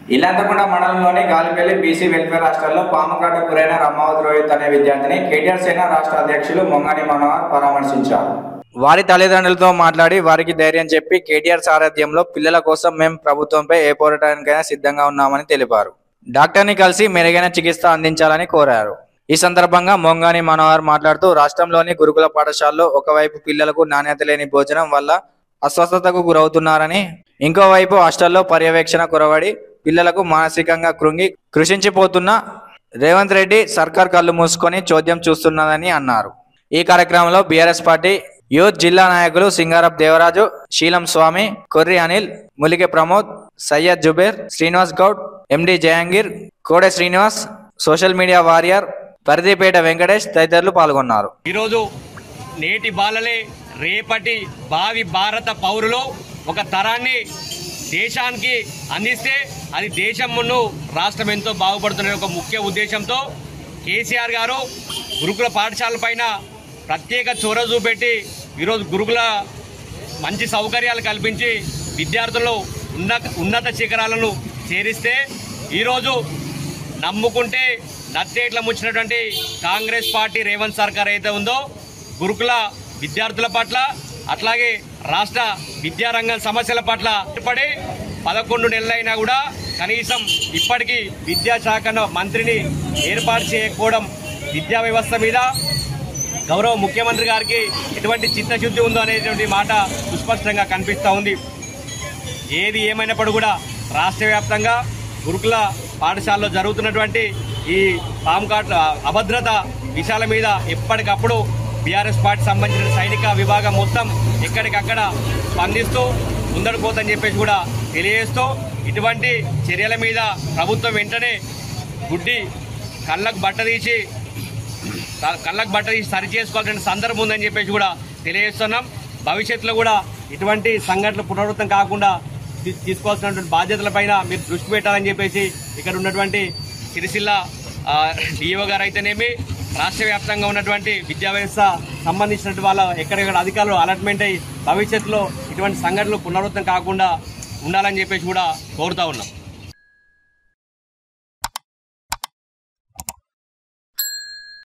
ఇల్లంతకుంట మండలంలోని Galipalli BC welfare హాస్టల్లో పాముకాట గురైన రమావతి రోహిత్ అనే విద్యార్థిని కేటీఆర్ సేన రాష్ట్ర అధ్యక్షులు మొంగాని మనోహర్ పరామర్శించారు వారి తల్లిదండ్రులతో మాట్లాడి వారికి ధైర్యం చెప్పి కేటీఆర్ సారథ్యంలో పిల్లల కోసం మేము ప్రభుత్వంపై ఏ పోరాటానికైనా సిద్ధంగా ఉన్నామని తెలిపారు డాక్టర్ని కలిసి మెరుగైన చికిత్స అందించాలని కోరారు ఈ సందర్భంగా మొంగాని మనోహర్ మాట్లాడుతూ రాష్ట్రంలోని గురుకుల పాఠశాలలో ఒకవైపు పిల్లలకు నాణ్యత లేని భోజనం వల్ల అస్వస్థతకు గురవుతున్నారని ఇంకోవైపు హాస్టల్లో పర్యవేక్షణ కొరవడి పిల్లలకు మానసికంగా కృంగి కృషించిపోతున్న రేవంత్ రెడ్డి సర్కార్ కళ్ళు మూసుకొని చోద్యం చూస్తున్నదని అన్నారు ఈ కార్యక్రమంలో బీఆర్ఎస్ పార్టీ యూత్ జిల్లా నాయకులు సింగారప్ దేవరాజు శీలం స్వామి కొర్రి Anil ములికి Pramod Syed Zubair Srinivas Goud MD Jahangir Kode Srinivas social media warrior Paridhipeta Venkatesh తదితరులు పాల్గొన్నారు ఈరోజు నేటి బాలలే రేపటి భావి భారత పౌరులు ఒక తరాన్ని దేశానికి అందిస్తే అది దేశమును రాష్ట్రం ఎంతో బాగుపడుతున్న ఒక ముఖ్య ఉద్దేశంతో కేసీఆర్ గారు గురుకుల పాఠశాల పైన ప్రత్యేక చొరవ చూపెట్టి ఈరోజు గురుకుల మంచి సౌకర్యాలు కల్పించి విద్యార్థులను ఉన్నత ఉన్నత శిఖరాలను చేరిస్తే ఈరోజు నమ్ముకుంటే నత్తేట్ల ముచ్చినటువంటి కాంగ్రెస్ పార్టీ రేవంత్ సర్కార్ అయితే ఉందో గురుకుల విద్యార్థుల పట్ల అట్లాగే రాష్ట్ర విద్యారంగం సమస్యల పట్ల ఏర్పడి పదకొండు నెలలైనా కూడా కనీసం ఇప్పటికీ విద్యాశాఖ మంత్రిని ఏర్పాటు చేయకపోవడం విద్యా వ్యవస్థ మీద గౌరవ ముఖ్యమంత్రి గారికి ఎటువంటి చిత్తశుద్ధి ఉందో అనేటువంటి మాట సుస్పష్టంగా కనిపిస్తూ ఉంది ఏది ఏమైనప్పుడు కూడా రాష్ట్ర వ్యాప్తంగా గురుకుల పాఠశాలలో జరుగుతున్నటువంటి ఈ పాంకాట్ అభద్రత విషయాల మీద ఎప్పటికప్పుడు బీఆర్ఎస్ పార్టీ సంబంధించిన సైనిక విభాగం మొత్తం ఎక్కడికక్కడ స్పందిస్తూ ముందడు పోతని చెప్పేసి కూడా తెలియజేస్తూ ఇటువంటి చర్యల మీద ప్రభుత్వం వెంటనే గుడ్డి కళ్ళకు బట్ట తీసి క- కళ్ళకు బట్ట తీసి సరి చేసుకోవాల్సిన సందర్భం ఉందని చెప్పేసి కూడా తెలియజేస్తున్నాం భవిష్యత్తులో కూడా ఇటువంటి సంఘటనలు పునరావృతం కాకుండా తీ- తీసుకోవాల్సినటువంటి బాధ్యతలపైన మీరు దృష్టి పెట్టాలని చెప్పేసి ఇక్కడ ఉన్నటువంటి సిరిసిల్ల డిఓ గారు అయితేనేమి రాష్ట్ర వ్యాప్తంగా ఉన్నటువంటి విద్యా వ్యవస్థ సంబంధించినటువంటి వాళ్ళ ఎక్కడెక్కడ అధికారులు అలాట్మెంట్ అయ్యి భవిష్యత్తులో ఇటువంటి సంఘటనలు పునరావృతం కాకుండా ఉండాలని చెప్పేసి కూడా కోరుతా ఉన్నాం